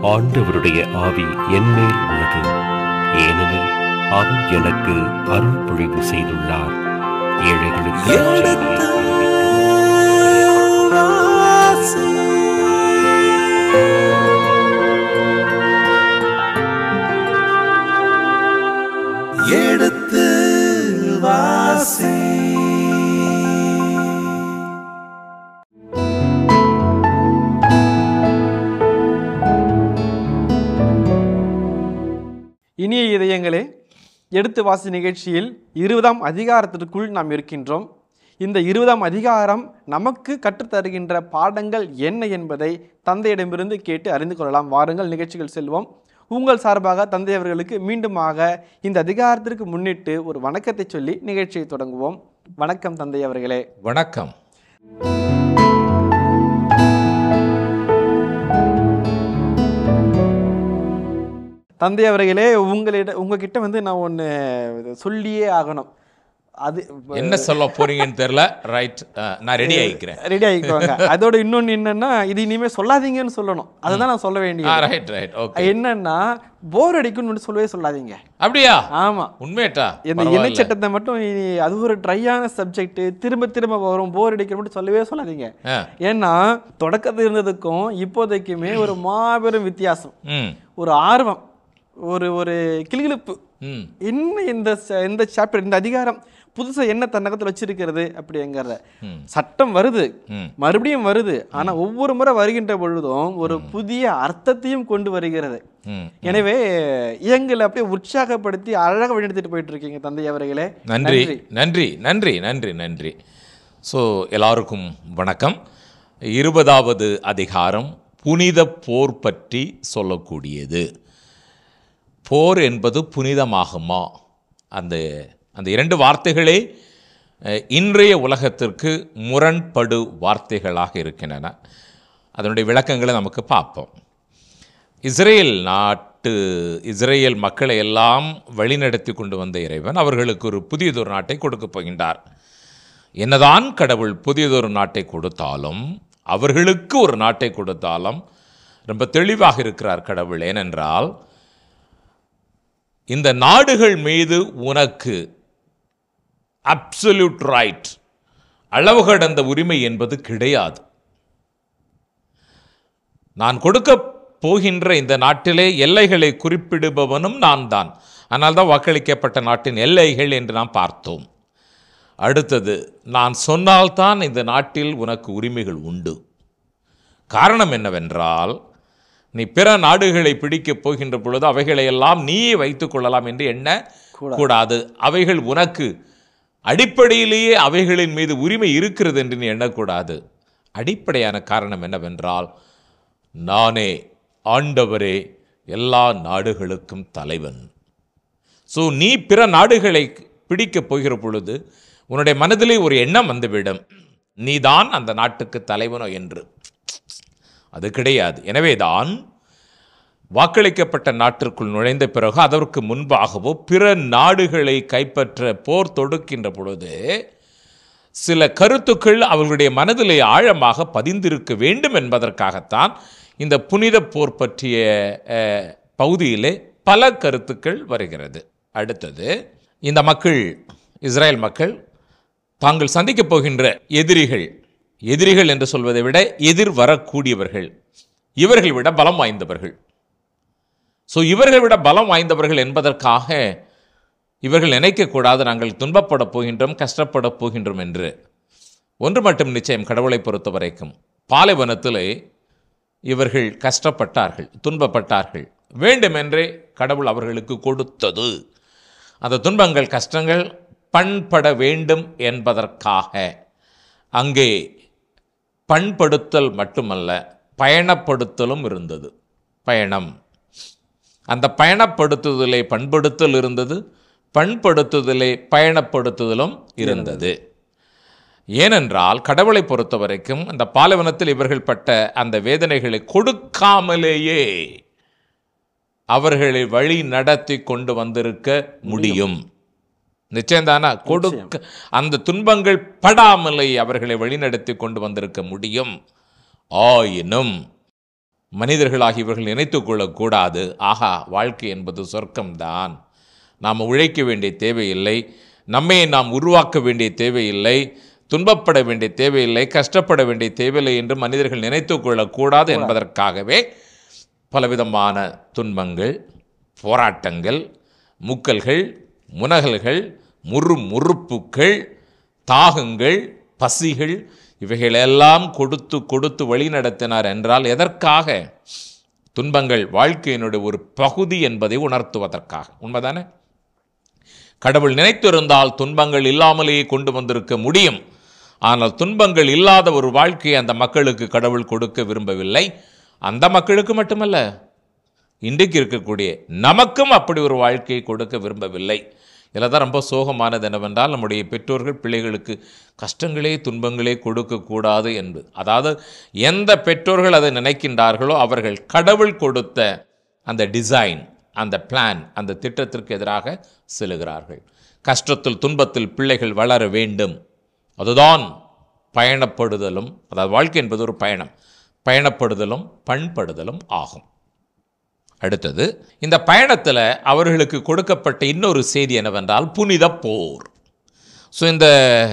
ஆண்டவருடைய ஆவி என்மேல் உள்ளது ஏனெனில் அவர் எனக்கு அருள் பொழிவு செய்துள்ளார் ஏழைகளுக்கு எடுத்த வாசி எடுத்து வாசி இனிய இதயங்களே எடுத்து வாசி நிகழ்ச்சியில் இருபதாம் அதிகாரத்திற்குள் நாம் இருக்கின்றோம் இந்த இருபதாம் அதிகாரம் நமக்கு கற்றுத்தருகின்ற பாடங்கள் என்ன என்பதை தந்தையிடமிருந்து கேட்டு அறிந்து கொள்ளலாம் வாருங்கள் நிகழ்ச்சிகள் செல்வோம் உங்கள் சார்பாக தந்தை அவர்களுக்கு மீண்டுமாக இந்த அதிகாரத்திற்கு முன்னிட்டு ஒரு வணக்கத்தை சொல்லி நிகழ்ச்சியை தொடங்குவோம் வணக்கம் தந்தை அவர்களே வணக்கம் தந்தை அவர்களே உங்களிட உங்ககிட்ட வந்து நான் ஒன்று சொல்லியே ஆகணும் அது என்ன சொல்ல போறீங்கன்னு தெரியல ரைட் நான் ரெடி ஆகிக்கிறேன் ரெடி ஆகிக்குவாங்க அதோட இன்னொன்று என்னன்னா இது இனிமே சொல்லாதீங்கன்னு சொல்லணும் அதுதான் நான் சொல்ல வேண்டியது ரைட் ரைட் ஓகே என்னன்னா போர் அடிக்கும்னு மட்டும் சொல்லவே சொல்லாதீங்க அப்படியா ஆமா உண்மையட்டா இந்த இணைச்சட்டத்தை மட்டும் இனி அது ஒரு ட்ரையான சப்ஜெக்ட் திரும்ப திரும்ப வரும் போர் அடிக்கிற மட்டும் சொல்லவே சொல்லாதீங்க ஆ. ஏன்னா தொடக்கத்தில் இருந்ததுக்கும் இப்போதைக்குமே ஒரு மாபெரும் வித்தியாசம் ம் ஒரு ஆர்வம் ஒரு ஒரு கிளிகிழிப்பு ம் என்ன இந்த ச- இந்த சாப்டர் இந்த அதிகாரம் புதுசா என்ன தன்னகத்தில் வச்சிருக்கிறது அப்படிங்கிறத ம். சட்டம் வருது ம். மறுபடியும் வருது ஆனா ஒவ்வொரு முறை வருகின்ற பொழுதும் ஒரு புதிய அர்த்தத்தையும் கொண்டு வருகிறது ம் எனவே எங்களை அப்படியே உற்சாகப்படுத்தி அழகாக வழிநடத்திட்டு போயிட்டு இருக்கீங்க தந்தை அவர்களே நன்றி நன்றி நன்றி நன்றி நன்றி ஸோ எல்லாருக்கும் வணக்கம் இருபதாவது அதிகாரம் புனித போர் பற்றி சொல்லக்கூடியது போர் என்பது புனிதமாகுமா அந்த அந்த இரண்டு வார்த்தைகளே அஹ், இன்றைய உலகத்திற்கு முரண்படு வார்த்தைகளாக இருக்கின்றன அதனுடைய விளக்கங்களை நமக்கு பார்ப்போம் இஸ்ரேல் நாட்டு இஸ்ரேல் மக்களை எல்லாம் வழிநடத்தி கொண்டு வந்த இறைவன் அவர்களுக்கு ஒரு புதியதொரு நாட்டை கொடுக்கப் போகின்றார் என்னதான் கடவுள் புதியதொரு நாட்டை கொடுத்தாலும் அவர்களுக்கு ஒரு நாட்டை கொடுத்தாலும் ரொம்ப தெளிவாக இருக்கிறார் கடவுள் ஏனென்றால் இந்த நாடுகள் மீது உனக்கு அப்சல்யூட் ரைட் அளவு கடந்த உரிமை என்பது கிடையாது நான் கொடுக்க போகின்ற இந்த நாட்டிலே எல்லைகளை குறிப்பிடுபவனும் நான் தான் ஆனால் தான் வாக்களிக்கப்பட்ட நாட்டின் எல்லைகள் என்று நாம் பார்த்தோம் அடுத்தது நான் சொன்னால்தான் இந்த நாட்டில் உனக்கு உரிமைகள் உண்டு காரணம் என்னவென்றால் நீ பிற நாடுகளை பிடிக்கப் போகின்ற பொழுது அவைகளை எல்லாம் நீயே வைத்துக் கொள்ளலாம் என்று எண்ண கூடாது அவைகள் உனக்கு அடிப்படையிலேயே அவைகளின் மீது உரிமை இருக்கிறது என்று நீ எண்ணக்கூடாது அடிப்படையான காரணம் என்னவென்றால் நானே ஆண்டவரே எல்லா நாடுகளுக்கும் தலைவன் ஸோ நீ பிற நாடுகளை பிடிக்கப் போகிற பொழுது உன்னுடைய மனதிலே ஒரு எண்ணம் வந்துவிடும் நீதான் அந்த நாட்டுக்கு தலைவனோ என்று அது கிடையாது எனவேதான் வாக்களிக்கப்பட்ட நாட்டிற்குள் நுழைந்த பிறகு அதற்கு முன்பாகவோ பிற நாடுகளை கைப்பற்ற போர் தொடுக்கின்ற பொழுது சில கருத்துக்கள் அவர்களுடைய மனதிலே ஆழமாக பதிந்திருக்க வேண்டும் என்பதற்காகத்தான் இந்த புனித போர் பற்றிய அஹ், பகுதியிலே பல கருத்துக்கள் வருகிறது அடுத்தது இந்த மக்கள் இஸ்ரேல் மக்கள் தாங்கள் சந்திக்கப் போகின்ற எதிரிகள் எதிரிகள் என்று சொல்வதை விட எதிர் வரக்கூடியவர்கள் இவர்கள் விட பலம் வாய்ந்தவர்கள் ஸோ இவர்கள் விட பலம் வாய்ந்தவர்கள் என்பதற்காக இவர்கள் நினைக்கக்கூடாது நாங்கள் துன்பப்பட போகின்றோம் கஷ்டப்பட போகின்றோம் என்று ஒன்று மட்டும் நிச்சயம் கடவுளை பொறுத்த வரைக்கும் பாலைவனத்திலே இவர்கள் கஷ்டப்பட்டார்கள் துன்பப்பட்டார்கள் வேண்டுமென்றே கடவுள் அவர்களுக்கு கொடுத்தது அந்த துன்பங்கள் கஷ்டங்கள் பண்பட வேண்டும் என்பதற்காக அங்கே பண்படுத்தல் மட்டுமல்ல பயணப்படுத்தலும் இருந்தது பயணம் அந்த பயணப்படுத்துதலை பண்படுத்தல் இருந்தது பண்படுத்துதலை பயணப்படுத்துதலும் இருந்தது ஏனென்றால் கடவுளை பொறுத்த வரைக்கும் அந்த பாலைவனத்தில் இவர்கள் பட்ட அந்த வேதனைகளை கொடுக்காமலேயே அவர்களை வழி நடத்தி கொண்டு வந்திருக்க முடியும் நிச்சயம்தானா கொடுக்க அந்த துன்பங்கள் படாமலே அவர்களை வழிநடத்தி கொண்டு வந்திருக்க முடியும் ஆயினும் மனிதர்களாகி இவர்கள் நினைத்துக் கொள்ளக்கூடாது ஆஹா வாழ்க்கை என்பது சொர்க்கம்தான் நாம் உழைக்க வேண்டிய தேவையில்லை நம்மை நாம் உருவாக்க வேண்டிய தேவையில்லை துன்பப்பட வேண்டிய தேவையில்லை கஷ்டப்பட வேண்டிய தேவையில்லை என்று மனிதர்கள் நினைத்துக் கொள்ளக்கூடாது என்பதற்காகவே பலவிதமான துன்பங்கள் போராட்டங்கள் முக்கல்கள் முனகல்கள் முறு முறுப்புக்கள் தாகங்கள் பசிகள் இவைகளெல்லாம் கொடுத்து கொடுத்து வழி நடத்தினார் என்றால் எதற்காக துன்பங்கள் வாழ்க்கையினுடைய ஒரு பகுதி என்பதை உணர்த்துவதற்காக உண்மைதானே கடவுள் நினைத்திருந்தால் துன்பங்கள் இல்லாமலேயே கொண்டு வந்திருக்க முடியும் ஆனால் துன்பங்கள் இல்லாத ஒரு வாழ்க்கையை அந்த மக்களுக்கு கடவுள் கொடுக்க விரும்பவில்லை அந்த மக்களுக்கு மட்டுமல்ல இன்றைக்கு இருக்கக்கூடிய நமக்கும் அப்படி ஒரு வாழ்க்கையை கொடுக்க விரும்பவில்லை இதில் தான் ரொம்ப சோகமானது என்னவென்றால் நம்முடைய பெற்றோர்கள் பிள்ளைகளுக்கு கஷ்டங்களே துன்பங்களே கொடுக்கக்கூடாது என்பது அதாவது எந்த பெற்றோர்கள் அதை நினைக்கின்றார்களோ அவர்கள் கடவுள் கொடுத்த அந்த டிசைன் அந்த பிளான் அந்த திட்டத்திற்கு எதிராக செல்லுகிறார்கள் கஷ்டத்தில் துன்பத்தில் பிள்ளைகள் வளர வேண்டும் அதுதான் பயணப்படுதலும் அதாவது வாழ்க்கை என்பது ஒரு பயணம் பயணப்படுதலும் பண்படுதலும் ஆகும் அடுத்தது இந்த பயணத்தில் அவர்களுக்கு கொடுக்கப்பட்ட இன்னொரு செய்தி என்னவென்றால் புனித போர் ஸோ இந்த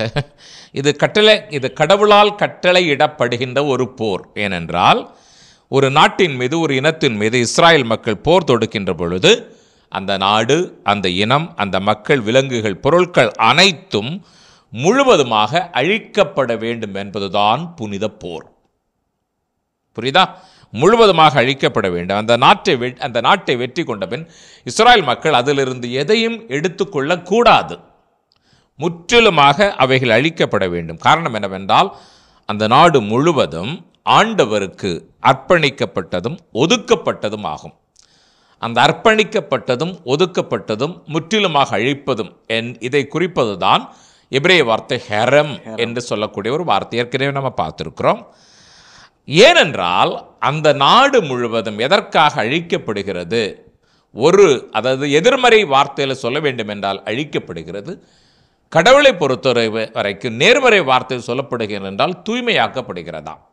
இது கட்டளை இது கடவுளால் கட்டளையிடப்படுகின்ற ஒரு போர் ஏனென்றால் ஒரு நாட்டின் மீது ஒரு இனத்தின் மீது இஸ்ராயல் மக்கள் போர் தொடுக்கின்ற பொழுது அந்த நாடு அந்த இனம் அந்த மக்கள் விலங்குகள் பொருட்கள் அனைத்தும் முழுவதுமாக அழிக்கப்பட வேண்டும் என்பதுதான் புனித போர் புரியுதா முழுவதுமாக அழிக்கப்பட வேண்டும் அந்த நாட்டை வெ அந்த நாட்டை வெற்றி கொண்ட பின் இஸ்ராயல் மக்கள் அதிலிருந்து எதையும் எடுத்துக்கொள்ளக்கூடாது முற்றிலுமாக அவைகள் அழிக்கப்பட வேண்டும் காரணம் என்னவென்றால் அந்த நாடு முழுவதும் ஆண்டவருக்கு அர்ப்பணிக்கப்பட்டதும் ஒதுக்கப்பட்டதும் ஆகும் அந்த அர்ப்பணிக்கப்பட்டதும் ஒதுக்கப்பட்டதும் முற்றிலுமாக அழிப்பதும் என் இதை குறிப்பதுதான் எபிரேய வார்த்தை ஹெரம் என்று சொல்லக்கூடிய ஒரு வார்த்தை ஏற்கனவே நம்ம பார்த்துருக்கிறோம் ஏனென்றால் அந்த நாடு முழுவதும் எதற்காக அழிக்கப்படுகிறது ஒரு அதாவது எதிர்மறை வார்த்தையில் சொல்ல வேண்டும் என்றால் அழிக்கப்படுகிறது கடவுளை பொறுத்தவரை வரைக்கும் நேர்மறை வார்த்தையில் சொல்லப்படுகிறது என்றால் தூய்மையாக்கப்படுகிறதாம்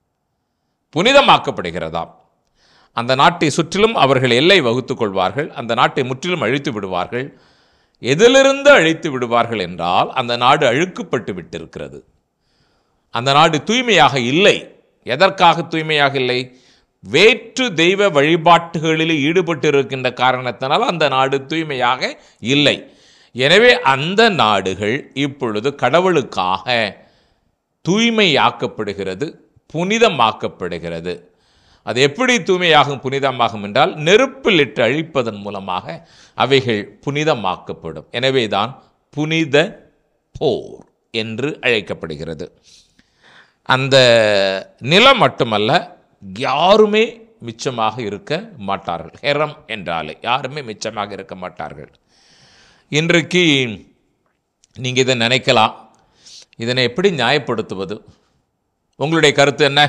புனிதமாக்கப்படுகிறதாம் அந்த நாட்டை சுற்றிலும் அவர்கள் எல்லை வகுத்துக் கொள்வார்கள் அந்த நாட்டை முற்றிலும் அழித்து விடுவார்கள் எதிலிருந்து அழித்து விடுவார்கள் என்றால் அந்த நாடு அழுக்குப்பட்டு விட்டிருக்கிறது அந்த நாடு தூய்மையாக இல்லை எதற்காக தூய்மையாக இல்லை வேற்று தெய்வ வழிபாட்டுகளில் ஈடுபட்டு இருக்கின்ற காரணத்தினால் அந்த நாடு தூய்மையாக இல்லை எனவே அந்த நாடுகள் இப்பொழுது கடவுளுக்காக தூய்மையாக்கப்படுகிறது புனிதமாக்கப்படுகிறது அது எப்படி தூய்மையாகும் புனிதமாகும் என்றால் நெருப்பில் இட்டு அழிப்பதன் மூலமாக அவைகள் புனிதமாக்கப்படும் எனவேதான் புனித போர் என்று அழைக்கப்படுகிறது அந்த நிலம் மட்டுமல்ல யாருமே மிச்சமாக இருக்க மாட்டார்கள் ஹெரம் என்றாலே யாருமே மிச்சமாக இருக்க மாட்டார்கள் இன்றைக்கு நீங்கள் இதை நினைக்கலாம் இதனை எப்படி நியாயப்படுத்துவது உங்களுடைய கருத்து என்ன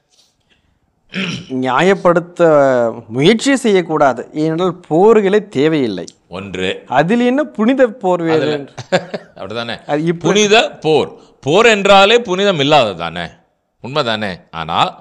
நியாயப்படுத்த முயற்சி செய்யக்கூடாது ஏனென்றால் போர்களே தேவையில்லை ஒன்று அதில் என்ன புனித போர் வேறு என்று? அப்படிதானே அது இப்ப- புனித போர் போர் என்றாலே புனிதம் இல்லாதது தானே உண்மைதானே ஆனால்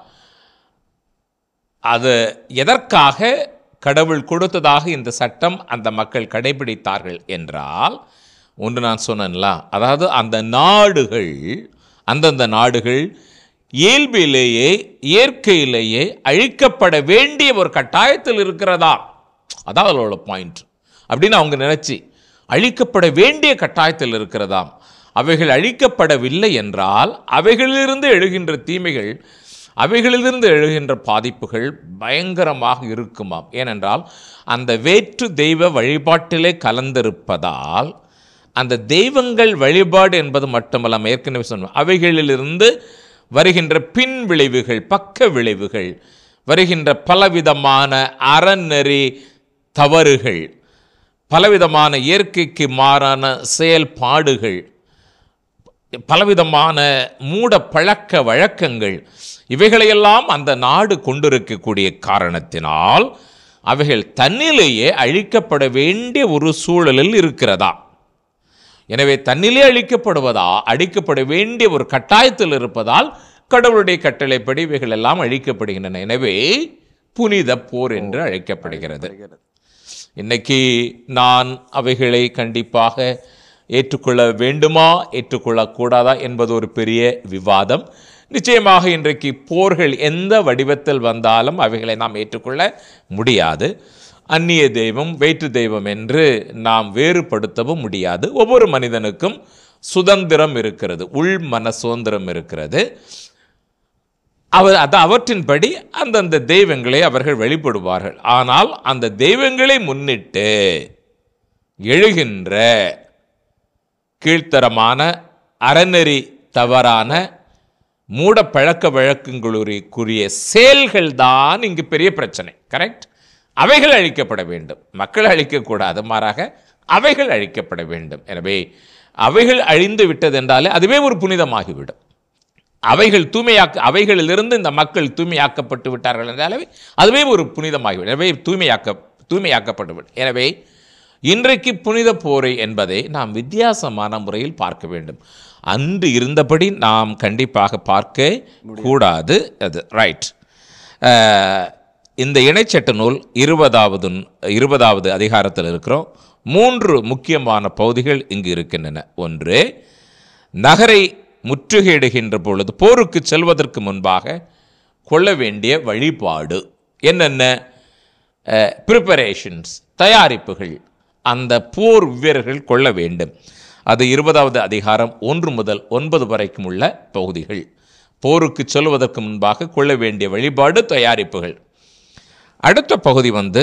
அது எதற்காக கடவுள் கொடுத்ததாக இந்த சட்டம் அந்த மக்கள் கடைபிடித்தார்கள் என்றால் ஒன்று நான் சொன்னேன்ல அதாவது அந்த நாடுகள் அந்தந்த நாடுகள் இயல்பிலேயே இயற்கையிலேயே அழிக்கப்பட வேண்டிய ஒரு கட்டாயத்தில் இருக்கிறதா அதான் அதோட பாயிண்ட் அப்படின்னு அவங்க நினைச்சு அழிக்கப்பட வேண்டிய கட்டாயத்தில் இருக்கிறதாம் அவைகள் அழிக்கப்படவில்லை என்றால் அவைகளிலிருந்து எழுகின்ற தீமைகள் அவைகளிலிருந்து எழுகின்ற பாதிப்புகள் பயங்கரமாக இருக்குமாம் ஏனென்றால் அந்த வேற்று தெய்வ வழிபாட்டிலே கலந்திருப்பதால் அந்த தெய்வங்கள் வழிபாடு என்பது மட்டுமல்லாமல் ஏற்கனவே சொன்னோம் அவைகளிலிருந்து வருகின்ற பின் விளைவுகள் பக்க விளைவுகள் வருகின்ற பலவிதமான அறநெறி தவறுகள் பலவிதமான இயற்கைக்கு மாறான செயல்பாடுகள் பலவிதமான மூட பழக்க வழக்கங்கள் இவைகளையெல்லாம் அந்த நாடு கொண்டிருக்கக்கூடிய காரணத்தினால் அவைகள் தன்னிலேயே அழிக்கப்பட வேண்டிய ஒரு சூழலில் இருக்கிறதா எனவே தன்னிலே அழிக்கப்படுவதா அழிக்கப்பட வேண்டிய ஒரு கட்டாயத்தில் இருப்பதால் கடவுளுடைய கட்டளைப்படி இவைகள் எல்லாம் அழிக்கப்படுகின்றன எனவே புனித போர் என்று அழைக்கப்படுகிறது இன்னைக்கு நான் அவைகளை கண்டிப்பாக ஏற்றுக்கொள்ள வேண்டுமா ஏற்றுக்கொள்ளக்கூடாதா என்பது ஒரு பெரிய விவாதம் நிச்சயமாக இன்றைக்கு போர்கள் எந்த வடிவத்தில் வந்தாலும் அவைகளை நாம் ஏற்றுக்கொள்ள முடியாது அந்நிய தெய்வம் வேற்று தெய்வம் என்று நாம் வேறுபடுத்தவும் முடியாது ஒவ்வொரு மனிதனுக்கும் சுதந்திரம் இருக்கிறது உள் மன சுதந்திரம் இருக்கிறது அவர் அது அவற்றின்படி அந்தந்த தெய்வங்களை அவர்கள் வெளிப்படுவார்கள் ஆனால் அந்த தெய்வங்களை முன்னிட்டு எழுகின்ற கீழ்த்தரமான அறநெறி தவறான மூட பழக்க வழக்கங்களுக்குரிய செயல்கள் தான் இங்கு பெரிய பிரச்சனை கரெக்ட் அவைகள் அழிக்கப்பட வேண்டும் மக்கள் அழிக்கக்கூடாது மாறாக அவைகள் அழிக்கப்பட வேண்டும் எனவே அவைகள் அழிந்து விட்டதென்றாலே அதுவே ஒரு புனிதமாகிவிடும் அவைகள் தூய்மையாக்க அவைகளிலிருந்து இந்த மக்கள் தூய்மையாக்கப்பட்டு விட்டார்கள் என்றாலே அதுவே ஒரு புனிதமாகிவிடும் எனவே தூய்மையாக்க தூய்மையாக்கப்பட்டுவிடும் எனவே இன்றைக்கு புனித போரை என்பதை நாம் வித்தியாசமான முறையில் பார்க்க வேண்டும் அன்று இருந்தபடி நாம் கண்டிப்பாக பார்க்க கூடாது அது ரைட் இந்த இணைச்சட்ட நூல் இருபதாவது இருபதாவது அதிகாரத்தில் இருக்கிறோம் மூன்று முக்கியமான பகுதிகள் இங்கு இருக்கின்றன ஒன்று நகரை முற்றுகையிடுகின்ற பொழுது போருக்கு செல்வதற்கு முன்பாக கொள்ள வேண்டிய வழிபாடு என்னென்ன ப்ரிப்பரேஷன்ஸ் தயாரிப்புகள் அந்த போர் வீரர்கள் கொள்ள வேண்டும் அது இருபதாவது அதிகாரம் ஒன்று முதல் ஒன்பது வரைக்கும் உள்ள பகுதிகள் போருக்கு செல்வதற்கு முன்பாக கொள்ள வேண்டிய வழிபாடு தயாரிப்புகள் அடுத்த பகுதி வந்து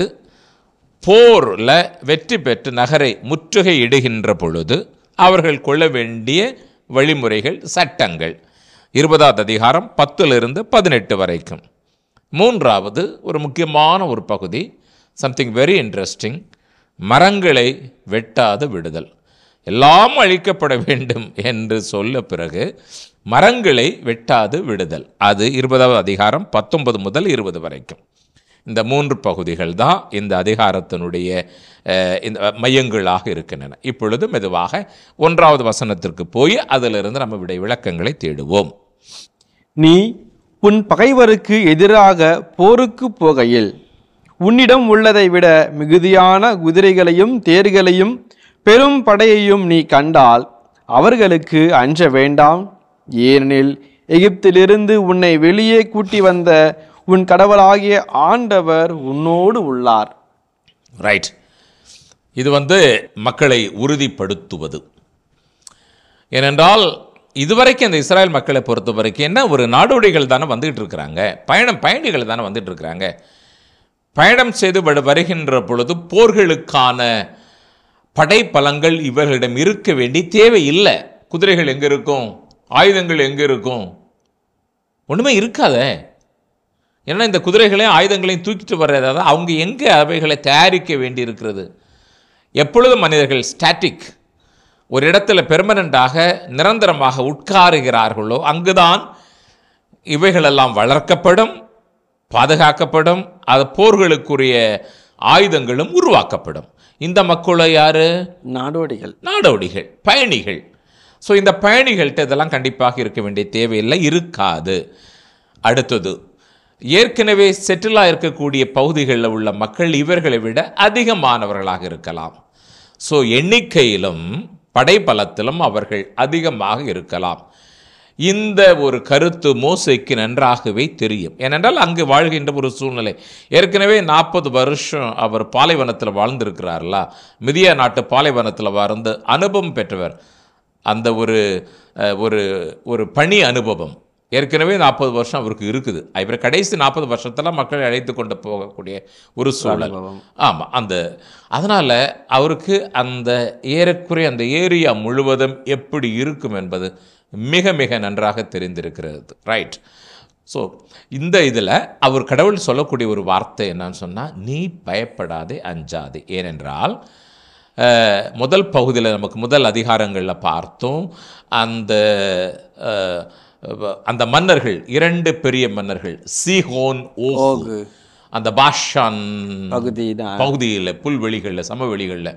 போரில் வெற்றி பெற்று நகரை முற்றுகையிடுகின்ற பொழுது அவர்கள் கொள்ள வேண்டிய வழிமுறைகள் சட்டங்கள் இருபதாவது அதிகாரம் பத்திலிருந்து பதினெட்டு வரைக்கும் மூன்றாவது ஒரு முக்கியமான ஒரு பகுதி சம்திங் வெரி இன்ட்ரெஸ்டிங் மரங்களை வெட்டாது விடுதல் எல்லாம் அழிக்கப்பட வேண்டும் என்று சொல்ல பிறகு மரங்களை வெட்டாது விடுதல் அது இருபதாவது அதிகாரம் பத்தொன்பது முதல் இருபது வரைக்கும் இந்த மூன்று பகுதிகள் தான் இந்த அதிகாரத்தினுடைய அஹ், இந்த மையங்களாக இருக்கின்றன இப்பொழுது மெதுவாக ஒன்றாவது வசனத்திற்கு போய் அதிலிருந்து நம்ம விடை விளக்கங்களை தேடுவோம் நீ உன் பகைவருக்கு எதிராக போருக்கு போகையில் உன்னிடம் உள்ளதை விட மிகுதியான குதிரைகளையும் தேர்களையும் பெரும் படையையும் நீ கண்டால் அவர்களுக்கு அஞ்ச வேண்டாம் ஏனெனில் எகிப்திலிருந்து உன்னை வெளியே கூட்டி வந்த உன் கடவுளாகிய ஆண்டவர் உன்னோடு உள்ளார் ரைட் இது வந்து மக்களை உறுதிப்படுத்துவது ஏனென்றால் இதுவரைக்கும் இந்த இஸ்ராயல் மக்களை பொறுத்த வரைக்கும் என்ன ஒரு நாடோடிகள் தானே வந்துகிட்டு இருக்கிறாங்க பயணம் பயணிகள் தானே வந்துட்டு இருக்கிறாங்க பயணம் செய்து வரு- வருகின்ற பொழுது போர்களுக்கான படைப்பலங்கள் இவர்களிடம் இருக்க வேண்டிய தேவை இல்லை குதிரைகள் எங்கே இருக்கும் ஆயுதங்கள் எங்கே இருக்கும் ஒன்றுமே இருக்காதே ஏன்னா இந்த குதிரைகளையும் ஆயுதங்களையும் தூக்கிட்டு வர்றதாவது அவங்க எங்கே அவைகளை தயாரிக்க வேண்டி இருக்கிறது எப்பொழுதும் மனிதர்கள் ஸ்டாட்டிக் ஒரு இடத்துல பெர்மனண்டாக நிரந்தரமாக உட்காருகிறார்களோ அங்குதான் இவைகளெல்லாம் வளர்க்கப்படும் பாதுகாக்கப்படும் அது போர்களுக்குரிய ஆயுதங்களும் உருவாக்கப்படும் இந்த மக்களோ யாரு நாடோடிகள் நாடோடிகள் பயணிகள் ஸோ இந்த பயணிகள்கிட்ட இதெல்லாம் கண்டிப்பாக இருக்க வேண்டிய தேவையில்லை இருக்காது அடுத்தது ஏற்கனவே செட்டிலாக இருக்கக்கூடிய பகுதிகளில் உள்ள மக்கள் இவர்களை விட அதிகமானவர்களாக இருக்கலாம் ஸோ எண்ணிக்கையிலும் படைபலத்திலும் அவர்கள் அதிகமாக இருக்கலாம் இந்த ஒரு கருத்து மோசைக்கு நன்றாகவே தெரியும் ஏனென்றால் அங்கு வாழ்கின்ற ஒரு சூழ்நிலை ஏற்கனவே நாற்பது வருஷம் அவர் பாலைவனத்தில் வாழ்ந்திருக்கிறார்களா மிதியா நாட்டு பாலைவனத்தில் வாழ்ந்து அனுபவம் பெற்றவர் அந்த ஒரு அஹ், ஒரு ஒரு பணி அனுபவம் ஏற்கனவே நாற்பது வருஷம் அவருக்கு இருக்குது இவர் கடைசி நாற்பது வருஷத்தில் மக்களை அழைத்து கொண்டு போகக்கூடிய ஒரு சூழல் ஆமாம் அந்த அதனால் அவருக்கு அந்த ஏறக்குறைய அந்த ஏரியா முழுவதும் எப்படி இருக்கும் என்பது மிக மிக நன்றாக தெரிந்திருக்கிறது ரைட் ஸோ இந்த இதில் அவர் கடவுள் சொல்லக்கூடிய ஒரு வார்த்தை என்னன்னு சொன்னால் நீ பயப்படாதே அஞ்சாதே ஏனென்றால் அஹ், முதல் பகுதியில் நமக்கு முதல் அதிகாரங்களில் பார்த்தோம் அந்த அஹ், அந்த மன்னர்கள் இரண்டு பெரிய மன்னர்கள் சீஹோன் ஓகு அந்த பாஷான் பகுதி தான் பகுதியில் புல்வெளிகளில் சமவெளிகளில்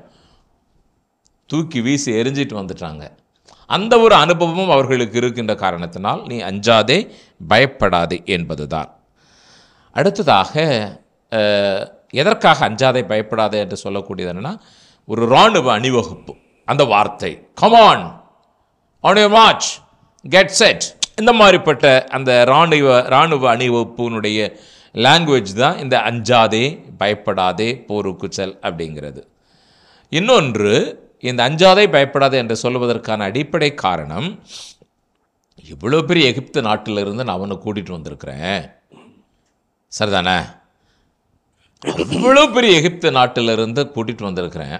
தூக்கி வீசி எரிஞ்சிட்டு வந்துட்டாங்க அந்த ஒரு அனுபவமும் அவர்களுக்கு இருக்கின்ற காரணத்தினால் நீ அஞ்சாதே பயப்படாதே என்பதுதான் அடுத்ததாக அஹ், எதற்காக அஞ்சாதே பயப்படாதே என்று சொல்லக்கூடியது என்னன்னா ஒரு இராணுவ அணிவகுப்பு அந்த வார்த்தை come on on your march get set இந்த மாதிரிப்பட்ட அந்த இராணுவ இராணுவ அணிவகுப்பினுடைய லாங்குவேஜ் தான் இந்த அஞ்சாதே பயப்படாதே போருக்கு செல் அப்படிங்கிறது இன்னொன்று இந்த அஞ்சாதே பயப்படாதே என்று சொல்வதற்கான அடிப்படை காரணம் இவ்வளோ பெரிய எகிப்து நாட்டிலிருந்து நான் அவனை கூட்டிகிட்டு வந்திருக்கிறேன் சரிதானே இவ்வளோ பெரிய எகிப்து நாட்டிலிருந்து கூட்டிகிட்டு வந்திருக்கிறேன்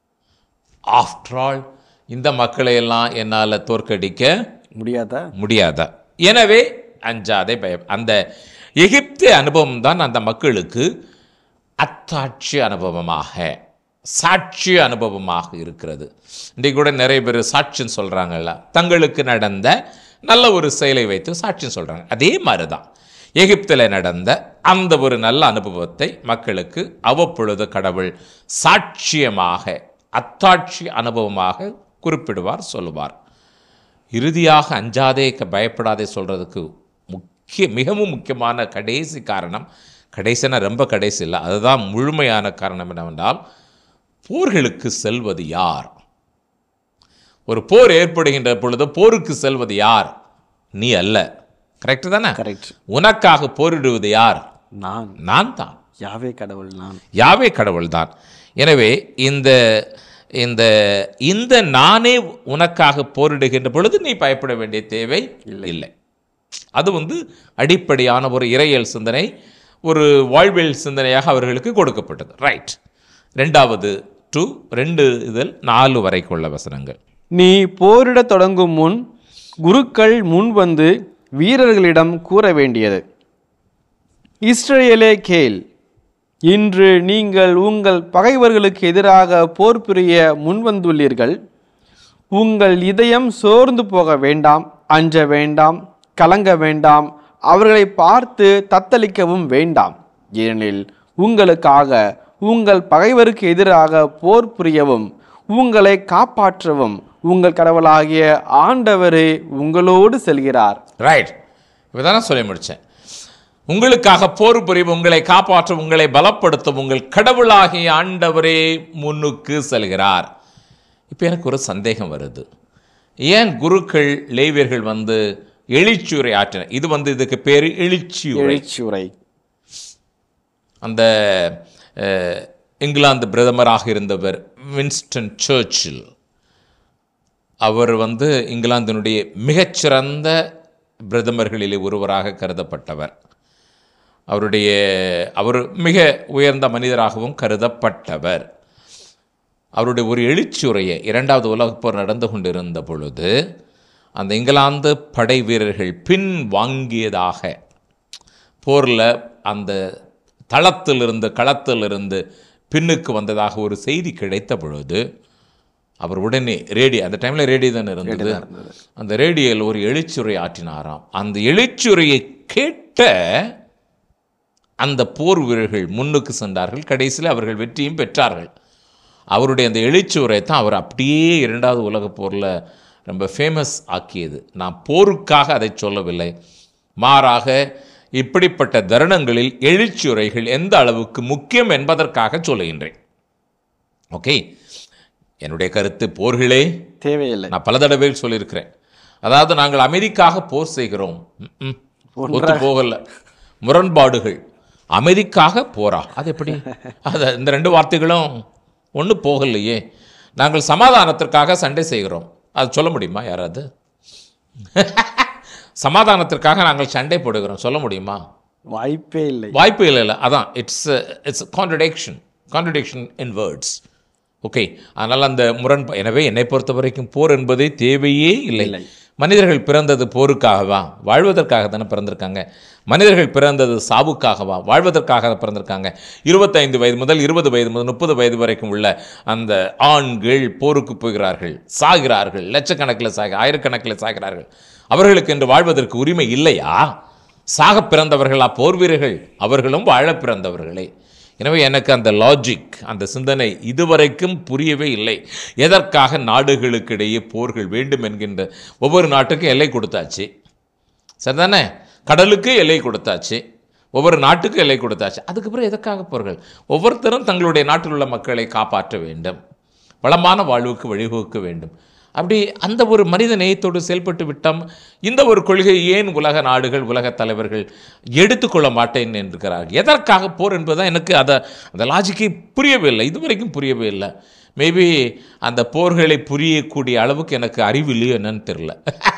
ஆஃப்டர் ஆல் இந்த மக்களை எல்லாம் என்னால் தோற்கடிக்க முடியாதா முடியாதா எனவே அஞ்சாதே பயம் அந்த எகிப்து அனுபவம் தான் அந்த மக்களுக்கு அத்தாட்சி அனுபவமாக சாட்சி அனுபவமாக இருக்கிறது இன்றைக்கு கூட நிறைய பேர் சாட்சின்னு சொல்கிறாங்கல்ல தங்களுக்கு நடந்த நல்ல ஒரு செயலை வைத்து சாட்சின்னு சொல்கிறாங்க அதே மாதிரி தான் எகிப்தில் நடந்த அந்த ஒரு நல்ல அனுபவத்தை மக்களுக்கு அவ்வப்பொழுது கடவுள் சாட்சியமாக அத்தாட்சி அனுபவமாக குறிப்பிடுவார் சொல்லுவார் இறுதியாக அஞ்சாதே க- பயப்படாதே சொல்கிறதுக்கு முக்கிய மிகவும் முக்கியமான கடைசி காரணம் கடைசினா ரொம்ப கடைசி இல்லை அதுதான் முழுமையான காரணம் என்னவென்றால் போர்களுக்கு செல்வது யார் ஒரு போர் ஏற்படுகின்ற பொழுது போருக்கு செல்வது யார் நீ அல்ல கரெக்டு தானே கரெக்ட் உனக்காக போரிடுவது யார் நான் நான் தான் யாவே கடவுள் நான் யாவே கடவுள்தான் எனவே இந்த இந்த இந்த நானே உனக்காக போரிடுகின்ற பொழுது நீ பயப்பட வேண்டிய தேவை இல்லை அது வந்து அடிப்படையான ஒரு இறையியல் சிந்தனை ஒரு வாழ்வியல் சிந்தனையாக அவர்களுக்கு கொடுக்கப்பட்டது ரைட் ரெண்டாவது டு ரெண்டு இதில் நாலு வரைக்குள்ள வசனங்கள் நீ போரிடத் தொடங்கும் முன் குருக்கள் முன் வந்து வீரர்களிடம் கூற வேண்டியது இஸ்ரேலே கேள் இன்று நீங்கள் உங்கள் பகைவர்களுக்கு எதிராக போர் புரிய முன்வந்துள்ளீர்கள் உங்கள் இதயம் சோர்ந்து போக வேண்டாம் அஞ்ச வேண்டாம் கலங்க வேண்டாம் அவர்களை பார்த்து தத்தளிக்கவும் வேண்டாம் ஏனெனில் உங்களுக்காக உங்கள் பகைவருக்கு எதிராக போர் புரியவும் உங்களை காப்பாற்றவும் உங்கள் கடவுளாகிய ஆண்டவரே உங்களோடு செல்கிறார் ரைட் இப்போதானே சொல்லி முடித்தேன் உங்களுக்காக போர் புரியும் உங்களை காப்பாற்ற உங்களை பலப்படுத்தும் உங்கள் கடவுளாகிய ஆண்டவரே முன்னுக்கு செல்கிறார் இப்போ எனக்கு ஒரு சந்தேகம் வருது ஏன் குருக்கள் லேவியர்கள் வந்து எழுச்சியுரை ஆற்றின இது வந்து இதுக்கு பேர் எழுச்சியுரை எழுச்சியுரை அந்த அஹ், இங்கிலாந்து பிரதமராக இருந்தவர் வின்ஸ்டன் சர்ச்சில் அவர் வந்து இங்கிலாந்தினுடைய மிகச்சிறந்த பிரதமர்களிலே ஒருவராக கருதப்பட்டவர் அவருடைய அவர் மிக உயர்ந்த மனிதராகவும் கருதப்பட்டவர் அவருடைய ஒரு எழுச்சியுரையை இரண்டாவது உலகப் போர் நடந்து கொண்டிருந்த பொழுது அந்த இங்கிலாந்து படை வீரர்கள் பின் வாங்கியதாக போரில் அந்த தளத்திலிருந்து களத்திலிருந்து பின்னுக்கு வந்ததாக ஒரு செய்தி கிடைத்த பொழுது அவர் உடனே ரேடியோ அந்த டைமில் ரேடியோ தானே இருந்தது அந்த ரேடியோவில் ஒரு எழுச்சியுரை ஆற்றினாராம் அந்த எழுச்சியுரையை கேட்ட அந்த போர் வீரர்கள் முன்னுக்கு சென்றார்கள் கடைசியில் அவர்கள் வெற்றியும் பெற்றார்கள் அவருடைய அந்த எழுச்சியுரை தான் அவர் அப்படியே இரண்டாவது உலகப் போரில் ரொம்ப ஃபேமஸ் ஆக்கியது நான் போருக்காக அதை சொல்லவில்லை மாறாக இப்படிப்பட்ட தருணங்களில் எழுச்சியுரைகள் எந்த அளவுக்கு முக்கியம் என்பதற்காக சொல்லுகின்றேன் ஓகே என்னுடைய கருத்து போர்களே தேவையில்லை நான் பல தடவைகள் சொல்லியிருக்கிறேன் அதாவது நாங்கள் அமைதிக்காக போர் செய்கிறோம் ம்ம். ஒத்து போகல முரண்பாடுகள் அமைதிக்காக போரா அது எப்படி அது இந்த ரெண்டு வார்த்தைகளும் ஒன்று போகலையே நாங்கள் சமாதானத்திற்காக சண்டை செய்கிறோம் அது சொல்ல முடியுமா யாராவது சமாதானத்திற்காக நாங்கள் சண்டை போடுகிறோம் சொல்ல முடியுமா வாய்ப்பே இல்லை வாய்ப்பு இல்லை இல்லை அதான் it's it's contradiction contradiction in words okay அதனால் அந்த முரண் எனவே என்னை பொறுத்த வரைக்கும் போர் என்பதே தேவையே இல்லை மனிதர்கள் பிறந்தது போருக்காகவா வாழ்வதற்காக தானே பிறந்திருக்காங்க மனிதர்கள் பிறந்தது சாவுக்காகவா வாழ்வதற்காக பிறந்திருக்காங்க இருபத்தைந்து வயது முதல் இருபது வயது முதல் முப்பது வயது வரைக்கும் உள்ள அந்த ஆண்கள் போருக்கு போகிறார்கள் சாகிறார்கள் லட்சக்கணக்கில் சாக ஆயிரக்கணக்கில் சாகிறார்கள் அவர்களுக்கு என்று வாழ்வதற்கு உரிமை இல்லையா சாக பிறந்தவர்களா போர் வீரர்கள் அவர்களும் வாழ பிறந்தவர்களே எனவே எனக்கு அந்த லாஜிக் அந்த சிந்தனை இதுவரைக்கும் புரியவே இல்லை எதற்காக நாடுகளுக்கிடையே போர்கள் வேண்டும் என்கின்ற ஒவ்வொரு நாட்டுக்கும் எல்லை கொடுத்தாச்சு சரிதானே கடலுக்கு எல்லை கொடுத்தாச்சு ஒவ்வொரு நாட்டுக்கும் எல்லை கொடுத்தாச்சு அதுக்கப்புறம் எதற்காக போர்கள் ஒவ்வொருத்தரும் தங்களுடைய நாட்டில் உள்ள மக்களை காப்பாற்ற வேண்டும் வளமான வாழ்வுக்கு வழிவகுக்க வேண்டும் அப்படி அந்த ஒரு மனித நேயத்தோடு செயல்பட்டு விட்டோம் இந்த ஒரு கொள்கை ஏன் உலக நாடுகள் உலக தலைவர்கள் எடுத்துக்கொள்ள மாட்டேன் என்கிறார்கள் எதற்காக போர் என்பதுதான் எனக்கு அதை அந்த லாஜிக்கே புரியவே இல்லை இதுவரைக்கும் புரியவே இல்லை மேபி அந்த போர்களை புரியக்கூடிய அளவுக்கு எனக்கு அறிவு இல்லையோ என்னன்னு தெரில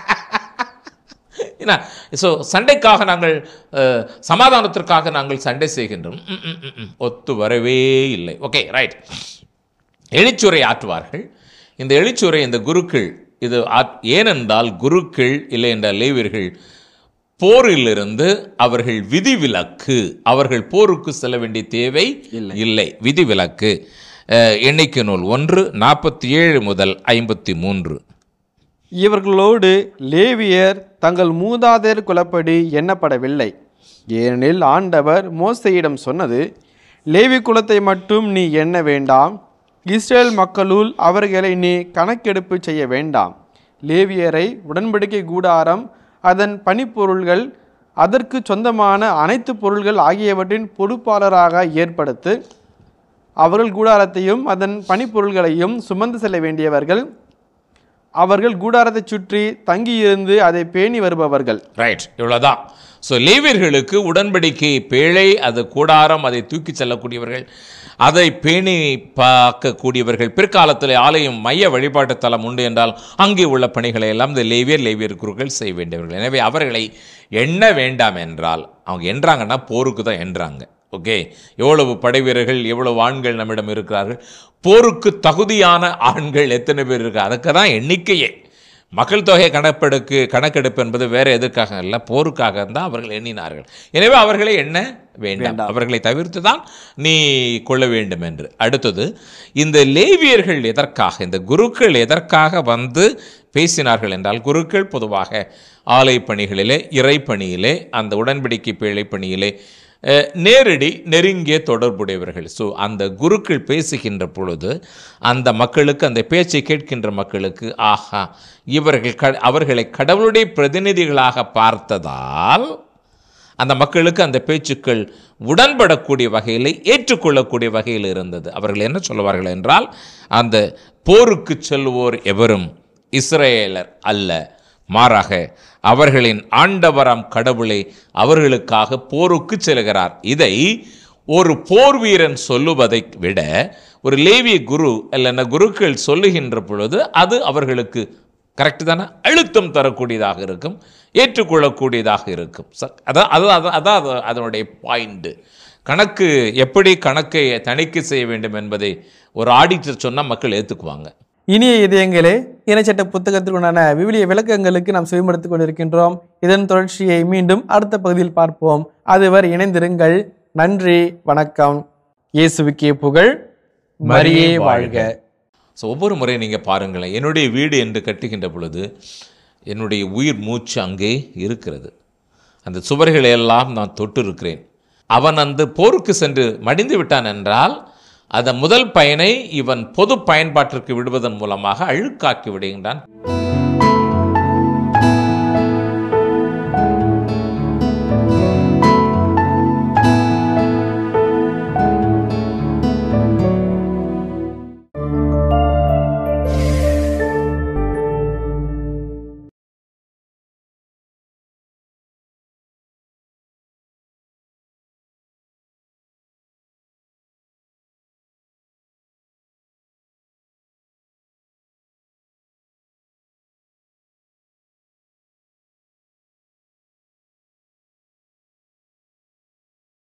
ஏன்னா ஸோ சண்டைக்காக நாங்கள் அஹ், சமாதானத்திற்காக நாங்கள் சண்டை செய்கின்றோம் ம், ம், ம், ம். ஒத்து வரவே இல்லை ஓகே ரைட் எழுச்சுரை ஆற்றுவார்கள் இந்த எழுச்சுரை இந்த குருக்கள் இது ஆற்- ஏனென்றால் குருக்கள் இல்லை என்றால் லேவியர்கள் போரிலிருந்து அவர்கள் விதிவிலக்கு அவர்கள் போருக்கு செல்ல வேண்டிய தேவை இல்லை விதிவிலக்கு அஹ், எண்ணிக்கை நூல் ஒன்று நாற்பத்தி ஏழு முதல் ஐம்பத்தி மூன்று இவர்களோடு லேவியர் தங்கள் மூதாதையர் குலப்படி எண்ணப்படவில்லை ஏனெனில் ஆண்டவர் மோசையிடம் சொன்னது லேவி குலத்தை மட்டும் நீ எண்ண வேண்டாம் இஸ்ரேல் மக்களுள் அவர்களை நீ கணக்கெடுப்பு செய்ய வேண்டாம் லேவியரை உடன்படிக்கை கூடாரம் அதன் பணிப்பொருள்கள் அதற்கு சொந்தமான அனைத்து பொருள்கள் ஆகியவற்றின் பொறுப்பாளராக ஏற்படுத்து அவர்கள் கூடாரத்தையும் அதன் பணிப்பொருள்களையும் சுமந்து செல்ல வேண்டியவர்கள் அவர்கள் கூடாரத்தைச் சுற்றி தங்கியிருந்து அதை பேணி வருபவர்கள் ரைட் இவ்வளோதான் ஸோ லேவியர்களுக்கு உடன்படிக்கை பேழை அது கூடாரம் அதை தூக்கி செல்லக்கூடியவர்கள் அதை பேணி பார்க்கக்கூடியவர்கள் பிற்காலத்தில் ஆலயம் மைய வழிபாட்டு தலம் உண்டு என்றால் அங்கே உள்ள பணிகளை எல்லாம் இந்த லேவியர் லேவியர் குருக்கள் செய்ய வேண்டியவர்கள் எனவே அவர்களை எண்ண வேண்டாம் என்றால் அவங்க என்றாங்கன்னா போருக்கு தான் என்றாங்க ஓகே எவ்வளவு படை வீரர்கள் எவ்வளவு ஆண்கள் நம்மிடம் இருக்கிறார்கள் போருக்கு தகுதியான ஆண்கள் எத்தனை பேர் இருக்கு அதுக்கு தான் எண்ணிக்கையே மக்கள் தொகை கணக்கெடுக்கு கணக்கெடுப்பு என்பது வேற எதுக்காக இல்லை போருக்காக தான் அவர்கள் எண்ணினார்கள் எனவே அவர்களை எண்ண வேண்டாம் அவர்களை தவிர்த்து தான் நீ கொள்ள வேண்டும் என்று அடுத்தது இந்த லேவியர்கள் எதற்காக இந்த குருக்கள் எதற்காக வந்து பேசினார்கள் என்றால் குருக்கள் பொதுவாக ஆலை பணிகளிலே இறை பணியிலே அந்த உடன்படிக்கை பேழை பணியிலே அஹ், நேரடி நெருங்கிய தொடர்புடையவர்கள் ஸோ அந்த குருக்கள் பேசுகின்ற பொழுது அந்த மக்களுக்கு அந்த பேச்சை கேட்கின்ற மக்களுக்கு ஆஹா இவர்கள் க அவர்களை கடவுளுடைய பிரதிநிதிகளாக பார்த்ததால் அந்த மக்களுக்கு அந்த பேச்சுக்கள் உடன்படக்கூடிய வகையில் ஏற்றுக்கொள்ளக்கூடிய வகையில் இருந்தது அவர்கள் என்ன சொல்லுவார்கள் என்றால் அந்த போருக்கு செல்வோர் எவரும் இஸ்ரேலர் அல்ல மாறாக அவர்களின் ஆண்டவராம் கடவுளை அவர்களுக்காக போருக்கு செல்கிறார் இதை ஒரு போர் வீரன் சொல்லுவதை விட ஒரு லேவிய குரு இல்லைன்னா குருக்கள் சொல்லுகின்ற பொழுது அது அவர்களுக்கு கரெக்டு தானே அழுத்தம் தரக்கூடியதாக இருக்கும் ஏற்றுக்கொள்ளக்கூடியதாக இருக்கும் ச- அதான் அது அது- அதான் அது அதனுடைய பாயிண்ட்டு கணக்கு எப்படி கணக்கை தணிக்கை செய்ய வேண்டும் என்பதை ஒரு ஆடிட்டர் சொன்னால் மக்கள் ஏற்றுக்குவாங்க இனிய இதயங்களே இணைச்சட்ட புத்தகத்திற்குண்டான விவிலிய விளக்கங்களுக்கு நாம் செவிமடுத்துக் கொண்டிருக்கின்றோம் இதன் தொடர்ச்சியை மீண்டும் அடுத்த பகுதியில் பார்ப்போம் அதுவரை இணைந்திருங்கள் நன்றி வணக்கம் இயேசுவுக்கே புகழ் மரியே வாழ்க ஸோ ஒவ்வொரு முறை நீங்கள் பாருங்களேன் என்னுடைய வீடு என்று கட்டுகின்ற பொழுது என்னுடைய உயிர் மூச்சு அங்கே இருக்கிறது அந்த சுவர்களை எல்லாம் நான் தொட்டு இருக்கிறேன் அவன் அந்த போருக்கு சென்று மடிந்து விட்டான் என்றால் அந்த முதல் பயனை இவன் பொது பயன்பாட்டிற்கு விடுவதன் மூலமாக அழுக்காக்கி விடுகின்றான்